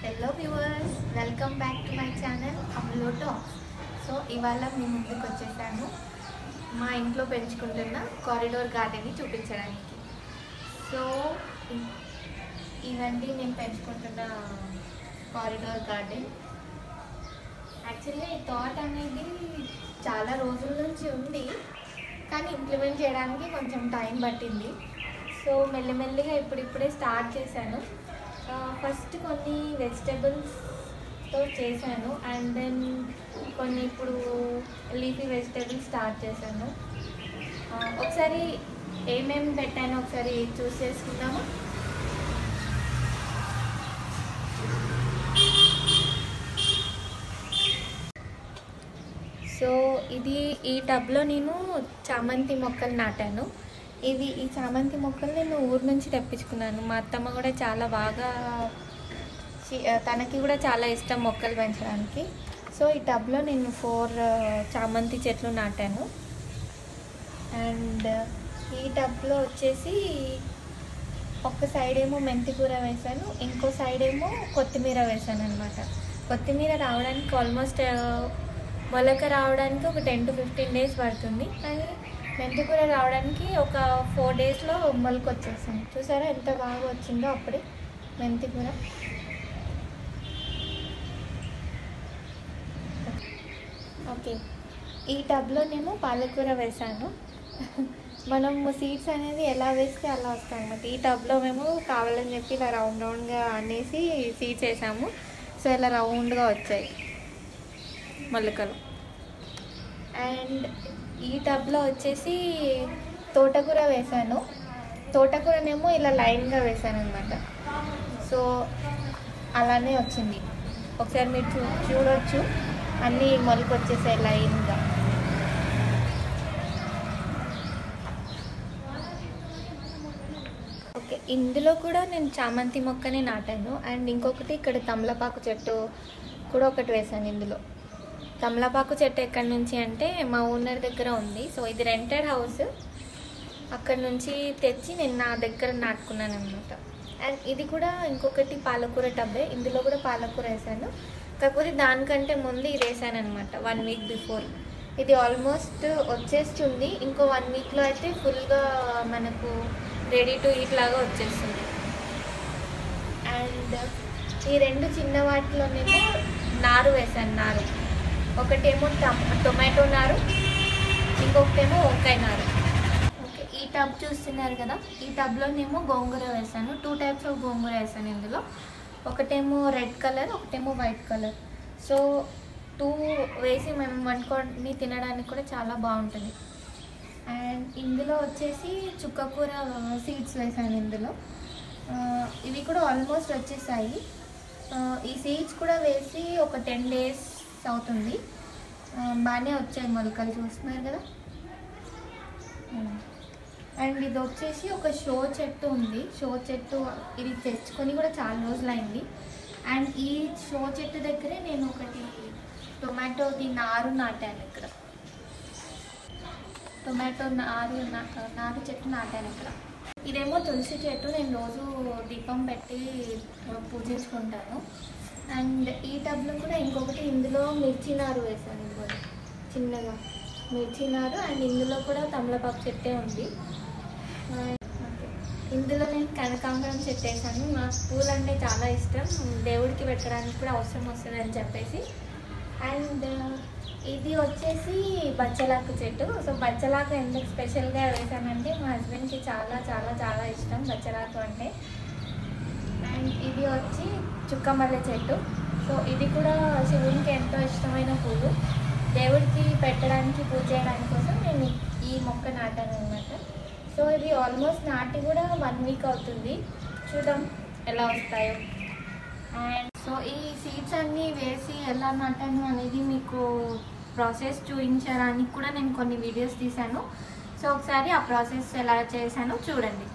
Hello viewers welcome back to my channel అమ్లో talks so ఇవాళ మీ ముందుకు వచ్చేసాను మా ఇంట్లో పెంచుకుంటున్న కారిడోర్ గార్డెన్ని చూపించడానికి సో ఇ- ఇవండి నేను పెంచుకుంటున్న కారిడోర్ గార్డెన్ యాక్చువల్లీ ఈ థాట్ అనేది చాలా రోజుల నుంచి ఉంది కానీ ఇంప్లిమెంట్ చేయడానికి కొంచెం టైం పట్టింది సో మెల్లిమెల్లిగా ఇప్పుడిప్పుడే స్టార్ట్ చేశాను ఫస్ట్ కొన్ని వెజిటబుల్స్తో చేశాను అండ్ దెన్ కొన్ని ఇప్పుడు లీఫీ వెజిటబుల్స్ స్టార్ట్ చేశాను ఆ, ఒకసారి ఏమేమి పెట్టానో ఒకసారి చూస్ చేసుకుందామా సో ఇది ఈ టబ్లో నేను చామంతి మొక్కలు నాటాను ఇవి ఈ చామంతి మొక్కలు నేను ఊరు నుంచి తెప్పించుకున్నాను మా అత్తమ్మ కూడా చాలా బాగా చి- తనకి కూడా చాలా ఇష్టం మొక్కలు పెంచడానికి సో ఈ టబ్లో నేను ఫోర్ చామంతి చెట్లు నాటాను అండ్ ఈ టబ్లో వచ్చేసి ఒక సైడ్ ఏమో మెంతి కూర వేసాను ఇంకో సైడ్ ఏమో కొత్తిమీర వేసాను అనమాట కొత్తిమీర రావడానికి ఆల్మోస్ట్ మొలక రావడానికి ఒక టెన్ టు ఫిఫ్టీన్ డేస్ పడుతుంది కానీ మెంతి కూర రావడానికి ఒక ఫోర్ డేస్లో మొలక వచ్చేస్తుంది చూసారా ఎంత బాగా వచ్చిందో అప్పుడే మెంతి కూర ఓకే ఈ టబ్లోనేమో పాలకూర వేసాను మనం సీడ్స్ అనేది ఎలా వేస్తే అలా వస్తాయి అన్నమాట ఈ టబ్లో మేము కావాలని చెప్పి ఇలా రౌండ్ రౌండ్గా అనేసి సీడ్స్ వేసాము సో ఇలా రౌండ్గా వచ్చాయి మొలకలు అండ్ ఈ టబ్లో వచ్చేసి తోటకూర వేసాను తోటకూరనేమో ఇలా లైన్గా వేసాను అనమాట సో అలానే వచ్చింది ఒకసారి మీరు చూ చూడొచ్చు అన్నీ మొలక వచ్చేసాయి లైన్గా ఓకే ఇందులో కూడా నేను చామంతి మొక్కని నాటాను అండ్ ఇంకొకటి ఇక్కడ తమలపాకు చెట్టు కూడా ఒకటి వేసాను ఇందులో తమలపాకు చెట్టు ఎక్కడి నుంచి అంటే మా ఓనర్ దగ్గర ఉంది సో ఇది రెంటెడ్ హౌస్ అక్కడ నుంచి తెచ్చి నేను నా దగ్గర నాటుకున్నాను అనమాట అండ్ ఇది కూడా ఇంకొకటి పాలకూర టబ్బే ఇందులో కూడా పాలకూర వేసాను కాకపోతే దానికంటే ముందు ఇది వేసాను అనమాట వన్ వీక్ బిఫోర్ ఇది ఆల్మోస్ట్ వచ్చేస్తుంది ఇంకో వన్ వీక్లో అయితే ఫుల్గా మనకు రెడీ టు ఈట్ లాగా వచ్చేస్తుంది అండ్ ఈ రెండు చిన్న వాటిలోనేమో నారు వేసాను నారు ఒకటేమో టమ్ టొమాటో నారు ఇంకొకటేమో వంకాయ నారు ఓకే ఈ టబ్ చూస్తున్నారు కదా ఈ టబ్లోనేమో గోంగూర వేసాను టూ టైప్స్ ఆఫ్ గోంగూర వేసాను ఇందులో ఒకటేమో రెడ్ కలర్ ఒకటేమో వైట్ కలర్ సో టూ వేసి మేము వండుకొని తినడానికి కూడా చాలా బాగుంటుంది అండ్ ఇందులో వచ్చేసి చుక్కకూర సీడ్స్ వేసాను ఇందులో ఆ, ఇవి కూడా ఆల్మోస్ట్ వచ్చేసాయి ఆ, ఈ సీడ్స్ కూడా వేసి ఒక టెన్ డేస్ అవుతుంది ఆ, బాగానే వచ్చాయి మొలకలు చూస్తున్నారు కదా అండ్ ఇది వచ్చేసి ఒక షో చెట్టు ఉంది షో చెట్టు ఇది తెచ్చుకొని కూడా చాలా రోజులైంది అండ్ ఈ షో చెట్టు దగ్గరే నేను ఒకటి టొమాటోది నారు నాటాను ఇక్కడ టొమాటో నారు నా- నారు చెట్టు నాటాను ఇక్కడ ఇదేమో తులసి చెట్టు నేను రోజు దీపం పెట్టి పూజించుకుంటాను అండ్ ఈ టబ్లో కూడా ఇంకొకటి ఇందులో మిర్చి నారు వేసాను ఇదిగోండి చిన్నగా మిర్చి నారు అండ్ ఇందులో కూడా తమలపాకు చెట్టే ఉంది అండ్ ఓకే. ఇందులో నేను కనకాంబరం చెట్టు వేసాను నాకు పూలు అంటే చాలా ఇష్టం దేవుడికి పెట్టడానికి కూడా అవసరం వస్తుంది అని చెప్పేసి అండ్ ఇది వచ్చేసి బచ్చలాకు చెట్టు సో బచ్చలాకు ఎందుకు స్పెషల్గా వేసానంటే మా హస్బెండ్కి చాలా చాలా చాలా ఇష్టం బచ్చలాకు అంటే అండ్ ఇది వచ్చి చుక్కమల్లె చెట్టు సో ఇది కూడా శివునికి ఎంతో ఇష్టమైన పువ్వు దేవుడికి పెట్టడానికి పూజ చేయడానికి కోసం నేను ఈ మొక్క నాటాను అనమాట సో ఇది ఆల్మోస్ట్ నాటి కూడా వన్ వీక్ అవుతుంది చూద్దాం ఎలా వస్తాయో అండ్ సో ఈ సీడ్స్ అన్నీ వేసి ఎలా నాటాను అనేది మీకు ప్రాసెస్ చూపించడానికి కూడా నేను కొన్ని వీడియోస్ తీశాను సో ఒకసారి ఆ ప్రాసెస్ ఎలా చేశానో చూడండి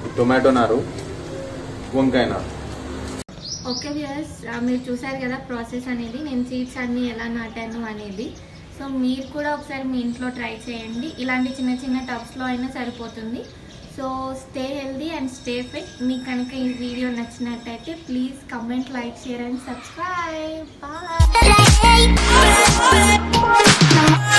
టొమాటో నారు వంకాయ నారు ఓకే వ్యూయర్స్ మీరు చూసారు కదా ప్రాసెస్ అనేది నేను సీడ్స్ అన్ని ఎలా నాటాను అనేది సో మీరు కూడా ఒకసారి మీ ఇంట్లో ట్రై చేయండి ఇలాంటి చిన్న చిన్న టబ్స్లో అయినా సరిపోతుంది so stay healthy and stay fit మీకు కనుక ఈ వీడియో నచ్చినట్టయితే please comment like share and subscribe bye Bye.